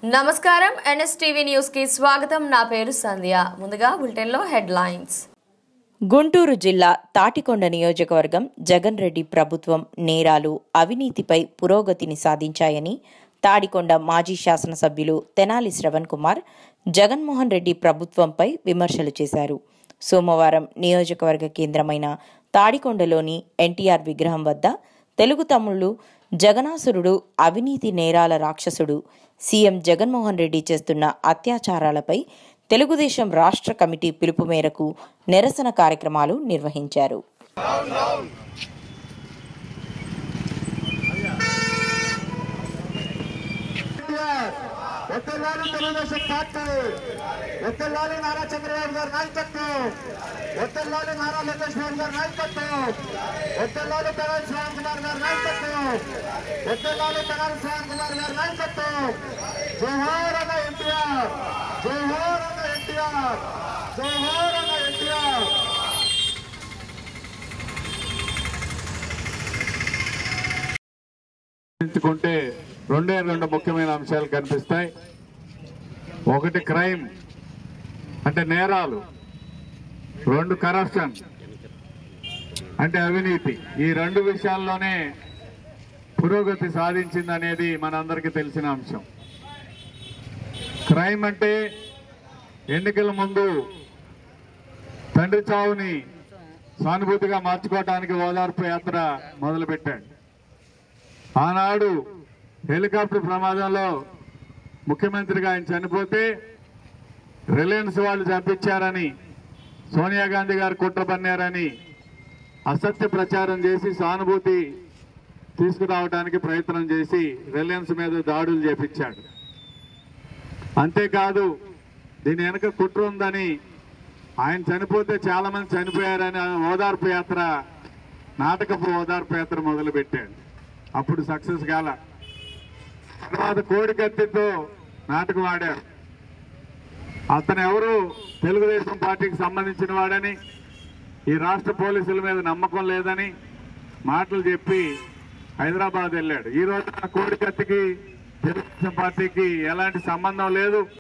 నమస్కారం NSTV news కి స్వాగతం నా పేరు సంధ్య ముందుగా బులెటిన్లో హెడ్లైన్స్ గుంటూరు జిల్లా తాటికొండ నియోజకవర్గం జగన్ రెడ్డి ప్రభుత్వం నేరాలు అవినీతిపై పురోగతిని సాధించాయని తాడికొండ మాజీ శాసనసభ్యులు తెనాలి శ్రవణ్ కుమార్ జగన్మోహన్ రెడ్డి ప్రభుత్వంపై విమర్శలు చేశారు సోమవారం నియోజకవర్గ కేంద్రమైన తాడికొండలోని ఎన్టీఆర్ విగ్రహం వద్ద తెలుగు తమ్ముళ్లు జగనాసురుడు అవినీతి నేరాల రాక్షసుడు సీఎం జగన్మోహన్ రెడ్డి చేస్తున్న అత్యాచారాలపై తెలుగుదేశం రాష్ట్ర కమిటీ పిలుపు మేరకు నిరసన కార్యక్రమాలు నిర్వహించారు ఒక్కలాలి తెలుగుదేశం పార్టీ ఒక్కలాలి నారా చంద్రబాబు గారి నాయకత్వం ఒక్కలాలి నారా లోకేష్ బాబు గారి నాయకత్వం ఒక్కలాలి తెనాలి శ్రావణ్ కుమార్ గారి నాయకత్వం ఒక్కలాలి తెనాలి శ్రావణ్ కుమార్ గారి నాయకత్వం జోహార్ అన్న ఎన్టీఆర్ జోహార్ అన్న ఎన్టీఆర్ జోహార్ అన్న ఎన్టీఆర్ ఎంచుకుంటే రెండే రెండు ముఖ్యమైన అంశాలు కనిపిస్తాయి ఒకటి క్రైమ్ అంటే నేరాలు రెండు కరప్షన్ అంటే అవినీతి ఈ రెండు విషయాల్లోనే పురోగతి సాధించిందనేది మనందరికీ తెలిసిన అంశం క్రైమ్ అంటే ఎన్నికల ముందు తండ్రి చావుని సానుభూతిగా మార్చుకోవడానికి ఓదార్పు యాత్ర మొదలుపెట్టాడు ఆనాడు హెలికాప్టర్ ప్రమాదంలో ముఖ్యమంత్రిగా ఆయన చనిపోతే రిలయన్స్ వాళ్ళు చంపించారని సోనియా గాంధీ గారు కుట్ర పన్నారని అసత్య ప్రచారం చేసి సానుభూతి తీసుకురావడానికి ప్రయత్నం చేసి రిలయన్స్ మీద దాడులు చేపించాడు అంతేకాదు దీని వెనక కుట్ర ఉందని ఆయన చనిపోతే చాలా మంది చనిపోయారని ఓదార్పు యాత్ర నాటకపు ఓదార్పు యాత్ర మొదలుపెట్టాడు అప్పుడు సక్సెస్ కాల తర్వాత కోడి కత్తితో నాటకం ఆడారు అతను ఎవరు తెలుగుదేశం పార్టీకి సంబంధించిన వాడని ఈ రాష్ట్ర పోలీసుల మీద నమ్మకం లేదని మాటలు చెప్పి హైదరాబాద్ వెళ్ళాడు ఈ రోజు కోడి కత్తికి తెలుగుదేశం పార్టీకి ఎలాంటి సంబంధం లేదు